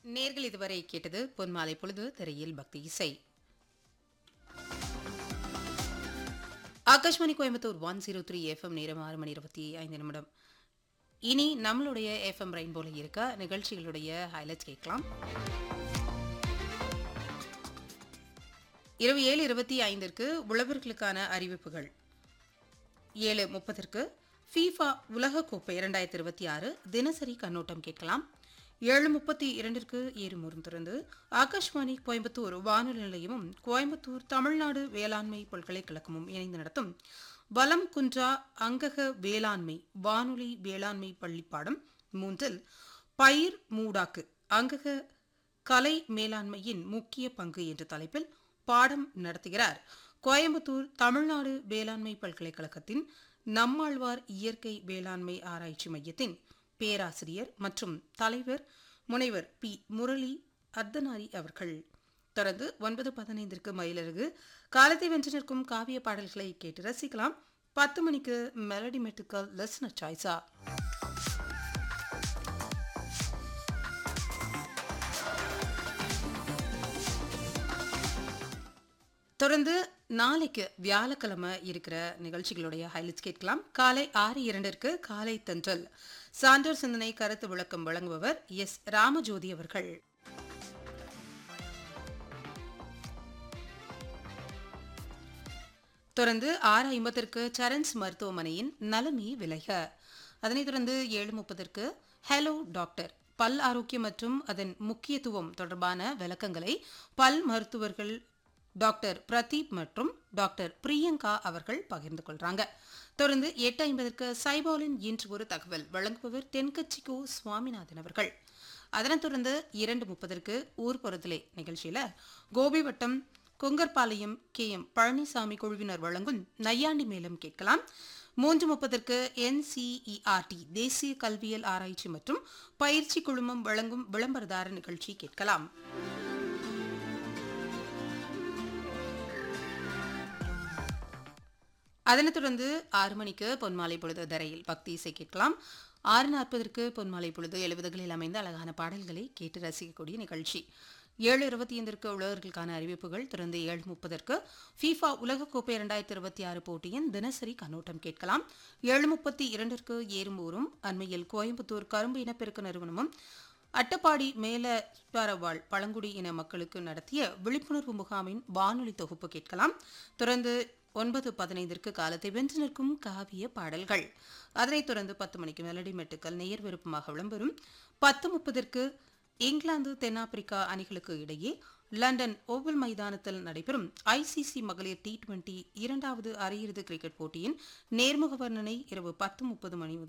நேர்கள் இதுவரை கேட்டது பொன்மாலை பொழுது திரையில் பக்தி இசை Akashvani Coimbatore one zero three FM நேரம் ஆறு மணி இருபத்தி ஐந்து நிமிடம் இனி நம்மளுடைய எஃப்எம் ரெயின்போல இருக்க நிகழ்ச்சிகளுடைய ஹைலைட்ஸ் கேட்கலாம் இரவு ஏழு இருபத்தி ஐந்திற்கு உழவர்களுக்கான அறிவிப்புகள் ஏழு முப்பதற்கு ஃபீஃபா உலகக்கோப்பை இரண்டாயிரத்தி இருபத்தி ஆறு தினசரி கண்ணோட்டம் கேட்கலாம் ஏழு முப்பத்தி இரண்டிற்கு ஏறுமுறும் திறந்து ஆகாஷ்வாணி கோயம்புத்தூர் வானொலி நிலையமும் கோயம்புத்தூர் தமிழ்நாடு வேளாண்மை பல்கலைக்கழகமும் இணைந்து நடத்தும் வலம் குன்றா அங்கக வேளாண்மை வானொலி வேளாண்மை பள்ளிப்பாடம் மூன்றில் பயிர் மூடாக்கு அங்கக கலை மேலாண்மையின் முக்கிய பங்கு என்ற தலைப்பில் பாடம் நடத்துகிறார் கோயம்புத்தூர் தமிழ்நாடு வேளாண்மை பல்கலைக்கழகத்தின் நம்மாழ்வார் இயற்கை வேளாண்மை ஆராய்ச்சி மையத்தின் பேராசிரியர் மற்றும் தலைவர் முனைவர் பி முரளி அர்த்தனாரி அவர்கள் தொடர்ந்து ஒன்பது பதினைந்திற்கு மயிலருகு காலத்தை வென்று நிற்கும் காவிய பாடல்களை கேட்டு ரசிக்கலாம் பத்து மணிக்கு மெலடி மெட்டுக்கல் லெஸ்னர் சாய்ஸா தொடர்ந்து நாளைக்கு வியாழக்கிழமை இருக்கிற நிகழ்ச்சிகளுடைய ஹைலைட்ஸ் கேட்கலாம் காலை ஆறு இரண்டிற்கு காலை தென்றல் சான்றோர் சிந்தனை கருத்து விளக்கம் வழங்குபவர் எஸ் ராமஜோதி அவர்கள் தொடர்ந்து ஆறு ஐம்பத்திற்கு சரண்ஸ் மருத்துவமனையின் நலமே விலக அதனைத் தொடர்ந்து ஏழு முப்பதற்கு ஹலோ டாக்டர் பல் ஆரோக்கியம் மற்றும் அதன் முக்கியத்துவம் தொடர்பான விளக்கங்களை பல் மருத்துவர்கள் டாக்டர் பிரதீப் மற்றும் டாக்டர் பிரியங்கா அவர்கள் பகிர்ந்து கொள்றாங்க தொடர்ந்து எட்டு ஐம்பதற்கு சைபாலின் இன்று ஒரு தகவல் வழங்குபவர் தென்கட்சிக்கோ சுவாமிநாதன் அவர்கள் அதனைத் தொடர்ந்து இரண்டு முப்பதற்கு ஊர்புறத்திலே நிகழ்ச்சியில கோபி வட்டம் கொங்கர்பாளையம் கே எம் பழனிசாமி குழுவினர் வழங்கும் நையாண்டி மேலம் கேட்கலாம் மூன்று முப்பதற்கு என்சிஇஆர்டி தேசிய கல்வியல் ஆராய்ச்சி மற்றும் பயிற்சி குழுமம் வழங்கும் விளம்பரதார நிகழ்ச்சி கேட்கலாம் அதனைத் தொடர்ந்து ஆறு மணிக்கு பொன்மாலை பொழுது தரையில் பக்தி இசை கேட்கலாம் ஆறு நாற்பதற்கு பொன்மாலை பொழுது எழுபதுகளில் அமைந்த அழகான பாடல்களை கேட்டு ரசிக்கக்கூடிய நிகழ்ச்சி ஏழு இருபத்தி ஐந்திற்கு உழவர்களுக்கான அறிவிப்புகள் தொடர்ந்து ஏழு முப்பதற்கு ஃபீஃபா உலகக்கோப்பை இரண்டாயிரத்தி இருபத்தி ஆறு போட்டியின் தினசரி கண்ணோட்டம் கேட்கலாம் ஏழு முப்பத்தி இரண்டிற்கு ஏறும்பூரும் அண்மையில் கோயம்புத்தூர் கரும்பு இனப்பெருக்க நிறுவனமும் அட்டப்பாடி மேல பாரவாள் பழங்குடி இன மக்களுக்கு நடத்திய விழிப்புணர்வு முகாமின் வானொலி தொகுப்பு கேட்கலாம் தொடர்ந்து ஒன்பது பதினைந்திற்கு காலத்தை வென்று நிற்கும் காவிய பாடல்கள் அதனைத் தொடர்ந்து பத்து மணிக்கு மெலடி மெட்டுக்கள் நேர் விருப்பமாக விளம்பரும் பத்து முப்பதற்கு இங்கிலாந்து தென்னாப்பிரிக்கா அணிகளுக்கு இடையே லண்டன் ஓவல் மைதானத்தில் நடைபெறும் ஐசிசி மகளிர் டி டுவெண்டி இரண்டாவது அரையிறுதி கிரிக்கெட் போட்டியின் நேர்முக வர்ணனை இரவு பத்து முப்பது மணி முதல்